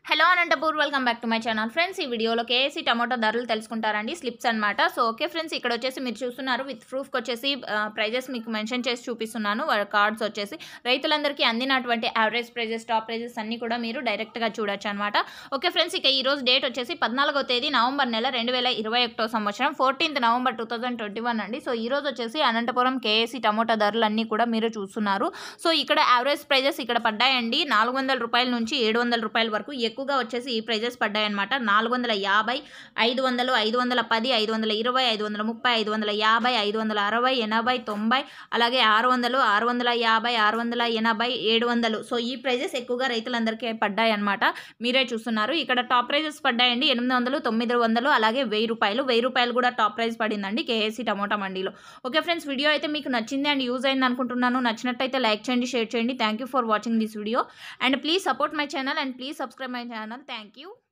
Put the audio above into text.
hello Anantapur welcome back to my channel friends ఈ వీడియోలో KSC tomato ధరలు తెలుసుకుంటారండి స్లిప్స్ అనమాట సో ఓకే ఫ్రెండ్స్ ఇక్కడ వచ్చేసి మీరు చూస్తున్నారు విత్ ప్రూఫ్కి వచ్చేసి ప్రైజెస్ మీకు మెన్షన్ చేసి చూపిస్తున్నాను కార్డ్స్ వచ్చేసి రైతులందరికీ అందినటువంటి యావరేజ్ ప్రైజెస్ టాప్ ప్రైజెస్ అన్నీ కూడా మీరు డైరెక్ట్గా చూడొచ్చు అనమాట ఓకే ఫ్రెండ్స్ ఇక ఈ రోజు డేట్ వచ్చేసి పద్నాలుగో తేదీ నవంబర్ నెల రెండు వేల ఇరవై ఒకటో సంవత్సరం fourteenth November two thousand twenty one అండి సో ఈ రోజు వచ్చేసి అనంతపురం కేఎస్సీ టమాటో ధరలు అన్నీ కూడా మీరు చూస్తున్నారు సో ఇక్కడ యావరేజ్ ప్రైజెస్ ఇక్కడ పడ్డాయండి నాలుగు వందల రూపాయల నుంచి ఏడు వందల రూపాయల వరకు ఎక్కువగా వచ్చేసి ఈ ప్రైజెస్ పడ్డాయన్నమాట నాలుగు వందల యాభై ఐదు వందలు ఐదు వందల పది ఐదు వందల ఇరవై ఐదు వందల ముప్పై ఐదు వందల యాభై ఐదు వందల అరవై ఎనభై తొంభై అలాగే ఆరు వందలు ఆరు వందల యాభై ఆరు వందల ఎనభై ఏడు వందలు సో ఈ ప్రైజెస్ ఎక్కువగా రైతులందరికీ పడ్డాయి అనమాట మీరే చూస్తున్నారు ఇక్కడ టాప్ ప్రైజెస్ పడ్డాయండి ఎనిమిది వందలు తొమ్మిది వందలు అలాగే వెయ్యి రూపాయలు వెయ్యి రూపాయలు కూడా టాప్ ప్రైస్ పడిందండి కేఏసీ టమోటా మండీలో ఓకే ఫ్రెండ్స్ వీడియో అయితే మీకు నచ్చింది అండ్ యూజ్ అయింది అనుకుంటున్నాను నచ్చినట్టయితే లైక్ చేయండి షేర్ చేయండి thank you for watching this video and please support my channel and please subscribe my channel thank you